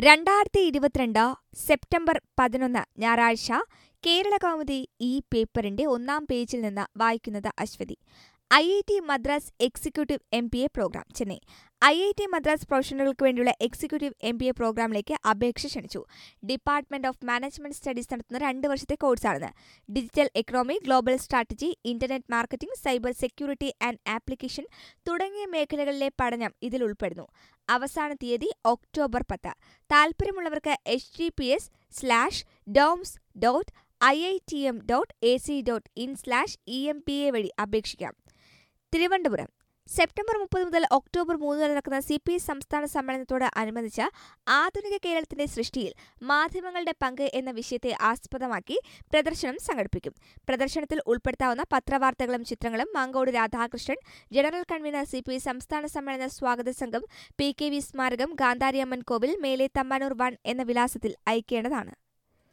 രണ്ടായിരത്തി ഇരുപത്തിരണ്ട് സെപ്റ്റംബർ പതിനൊന്ന് ഞായറാഴ്ച കേരള കൗമുദി ഈ പേപ്പറിന്റെ ഒന്നാം പേജിൽ നിന്ന് വായിക്കുന്നത് Aswathy I I T Madras executive M P A programme Chennai I I T Madras പ്രൊഫഷണലുകൾക്ക് വേണ്ടിയുള്ള എക്സിക്യൂട്ടീവ് എം പി എ പ്രോഗ്രാമിലേക്ക് അപേക്ഷ ക്ഷണിച്ചു ഡിപ്പാർട്ട്മെന്റ് ഓഫ് മാനേജ്മെന്റ് സ്റ്റഡീസ് നടത്തുന്ന രണ്ട് വർഷത്തെ കോഴ്സാണിത് digital economy global strategy internet marketing cyber security and application തുടങ്ങിയ മേഖലകളിലെ പഠനം ഇതിൽ ഉൾപ്പെടുന്നു അവസാന തീയതി ഒക്ടോബർ പത്ത് താൽപ്പര്യമുള്ളവർക്ക് H T P S slash doms dot I I T M dot A C dot in slash E M P A വഴി അപേക്ഷിക്കാം തിരുവനന്തപുരം സെപ്റ്റംബർ മുപ്പത് മുതൽ ഒക്ടോബർ മൂന്ന് വരെ നടക്കുന്ന സി പി എസ് സംസ്ഥാന സമ്മേളനത്തോട് അനുബന്ധിച്ച് ആധുനിക കേരളത്തിന്റെ സൃഷ്ടിയിൽ മാധ്യമങ്ങളുടെ പങ്ക് എന്ന വിഷയത്തെ ആസ്പദമാക്കി പ്രദർശനം സംഘടിപ്പിക്കും പ്രദർശനത്തിൽ ഉൾപ്പെടുത്താവുന്ന പത്രവാർത്തകളും ചിത്രങ്ങളും Mankode Radhakrishnan general convener C P സംസ്ഥാന സമ്മേളന സ്വാഗത സംഘം പി കെ വി സ്മാരകം ഗാന്ധാരിയമ്മൻ കോവിൽ മേലെ തമ്പാനൂർ വൺ എന്ന വിലാസത്തിൽ അയക്കേണ്ടതാണ്